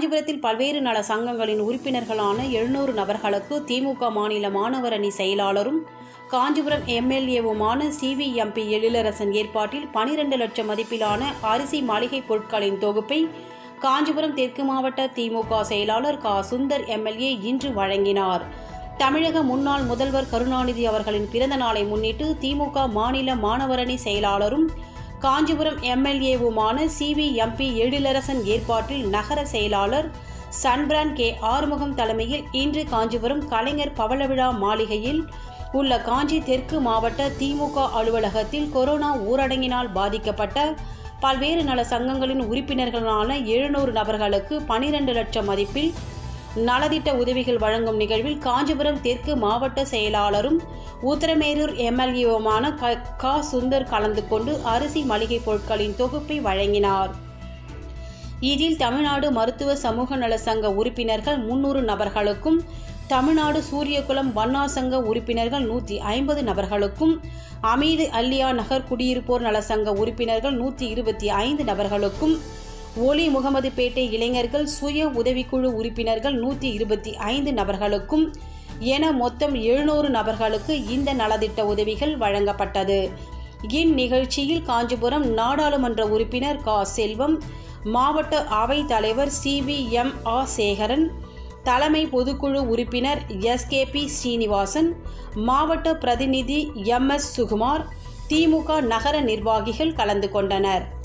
காஞ்சிபுரத்தில் பல்வேறு நல சங்கங்களின் உறுப்பினர்களான எழுநூறு நபர்களுக்கு திமுக மாநில மாணவர் அணி செயலாளரும் காஞ்சிபுரம் எம்எல்ஏவுமான சிவிஎம்பி எழிலரசன் ஏற்பாட்டில் பனிரெண்டு லட்சம் மதிப்பிலான அரிசி மளிகை பொருட்களின் தொகுப்பை காஞ்சிபுரம் தெற்கு மாவட்ட திமுக செயலாளர் கா சுந்தர் எம்எல்ஏ இன்று வழங்கினார் தமிழக முன்னாள் முதல்வர் கருணாநிதி அவர்களின் பிறந்த நாளை முன்னிட்டு திமுக மாநில மாணவரணி செயலாளரும் காஞ்சிபுரம் எம்எல்ஏவுமான சிவிஎம்பி எழிலரசன் ஏற்பாட்டில் நகர செயலாளர் சன்பிரான் கே ஆறுமுகம் தலைமையில் இன்று காஞ்சிபுரம் கலைஞர் பவளவிழா மாளிகையில் உள்ள காஞ்சி தெற்கு மாவட்ட திமுக அலுவலகத்தில் கொரோனா ஊரடங்கினால் பாதிக்கப்பட்ட பல்வேறு நல சங்கங்களின் உறுப்பினர்களான எழுநூறு நபர்களுக்கு பனிரெண்டு லட்சம் மதிப்பில் நலத்திட்ட உதவிகள் வழங்கும் நிகழ்வில் காஞ்சிபுரம் தெற்கு மாவட்ட செயலாளரும் உத்தரமேரூர் எம்எல்ஏவுமான க க சுந்தர் கலந்து கொண்டு அரிசி மளிகை பொருட்களின் தொகுப்பை வழங்கினார் இதில் தமிழ்நாடு மருத்துவ சமூக நல சங்க உறுப்பினர்கள் முன்னூறு நபர்களுக்கும் தமிழ்நாடு சூரியகுளம் வண்ணார் சங்க உறுப்பினர்கள் நூற்றி ஐம்பது நபர்களுக்கும் அமீது அல்லியா நகர் குடியிருப்போர் நல சங்க உறுப்பினர்கள் நூற்றி இருபத்தி ஐந்து நபர்களுக்கும் ஒலி முகமதுபேட்டை இளைஞர்கள் சுய உதவிக்குழு உறுப்பினர்கள் நூற்றி இருபத்தி ஐந்து நபர்களுக்கும் என மொத்தம் எழுநூறு நபர்களுக்கு இந்த நலத்திட்ட உதவிகள் வழங்கப்பட்டது இந்நிகழ்ச்சியில் காஞ்சிபுரம் நாடாளுமன்ற உறுப்பினர் கா செல்வம் மாவட்ட அவைத் தலைவர் C V M A Sekaran தலைமை பொதுக்குழு உறுப்பினர் எஸ்கேபி ஸ்ரீனிவாசன் மாவட்ட பிரதிநிதி எம் எஸ் சுகுமார் திமுக நகர நிர்வாகிகள் கலந்து கொண்டனர்